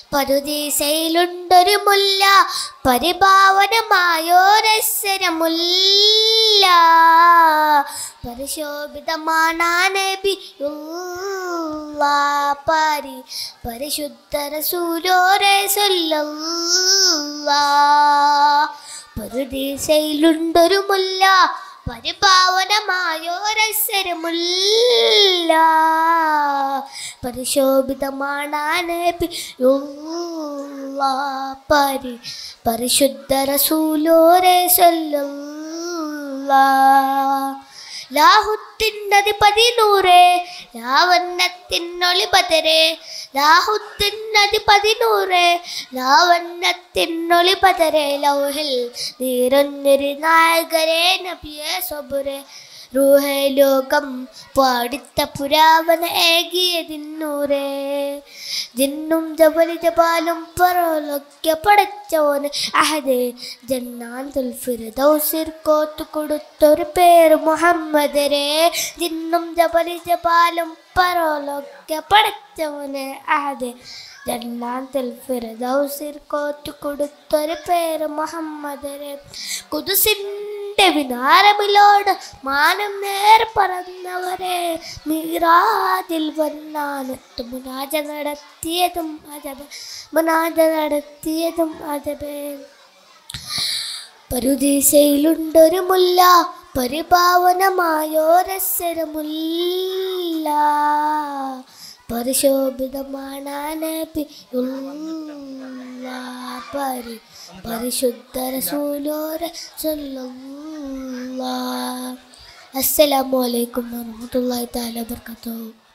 പരുദീസയിലുണ്ടൊരു മുല്ല പരിഭാവനമായോരസരമുല്ല പരിശോഭിതമാണ് നബിയുള്ള പരി പരിശുദ്ധ റസൂലോരെ സല്ലല്ലാ പരുദീസയിലുണ്ടൊരു മുല്ല പരിപാവനമായോരസരമുല്ല പരിശോഭിതമാണ് നബിയുള്ള പരി പരിശുദ്ധ റസൂലോരെ സല്ലല്ലാ ലാഹുത്തിനധിപതി നൂറേ ലാവണ്ണത്തിനൊളി ബദരേ ലാഹുത്തിനധിപതി നൂറേ ലാവണ്ണത്തിനൊളി ബദരേ ലൗഹിൽ നീരൊന്നൊരു നായകരേ നബിയെ സബുരേ റൂഹേ ലോകം പാടിത്ത പുരാവന ഏകിയതിന്നൂരേ ജിന്നും ജബലി ജബാലും പറലൊക്കെ പടച്ചവന് അഹദേ ജന്നാന്തുൽ ഫിർദൗസിർ കോത്തു കൊടുത്തൊരു പേര് മുഹമ്മദരേ ജിന്നും ജബലി ജബാലും പറലൊക്കെ പടച്ചവന് അഹദേ ജന്നാന്തുൽ ഫിർദൗസിർ കോത്തു കൊടുത്തൊരു പേര് മുഹമ്മദരേ കുതുസിന്റെ വിനാരമിലോട് മാനം നേർ പറന്നവരെ മീറാതിൽ വന്നാനത്ത് മുനാജ നടത്തിയതും അജബ് മുനാജ നടത്തിയതും അജബേ പരുദീസയിലുണ്ടൊരു മുല്ല പരിപാവനമായോരസരമുല്ല പരിശോഭിതമാണ് നബിയുള്ള പരി പരിശുദ്ധ റസൂലോര സല്ലല്ലാ അസ്സലാമു അലൈക്കും വറഹ്മത്തുള്ളാഹി തആല വബറകാതുഹു